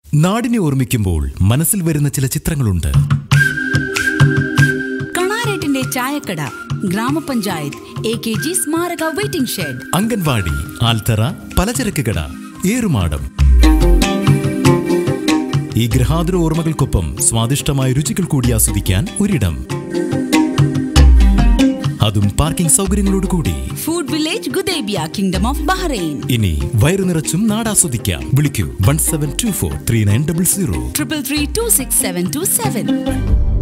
നാടിനെ ഓർമ്മിക്കുമ്പോൾ മനസ്സിൽ വരുന്ന ചില ചിത്രങ്ങളുണ്ട് കണാരേട്ടിന്റെ ചായക്കട ഗ്രാമപഞ്ചായത്ത് എ കെ ജി സ്മാരക വെയിറ്റിംഗ് ഷെഡ് അംഗൻവാടി ആൽത്തറ പലചരക്ക് കട ഏറുമാടം ഈ ഗൃഹാതുര ഓർമ്മകൾക്കൊപ്പം സ്വാദിഷ്ടമായ രുചികൾ കൂടി ആസ്വദിക്കാൻ ഒരിടം അതും പാർക്കിംഗ് സൗകര്യങ്ങളോട് കൂടി food village Gudaibiya kingdom of Bahrain ഇനി വയറു നിറച്ചും നാടാസ്വദിക്കാം വിളിക്കൂ one seven two four three nine double zero triple three two six seven two seven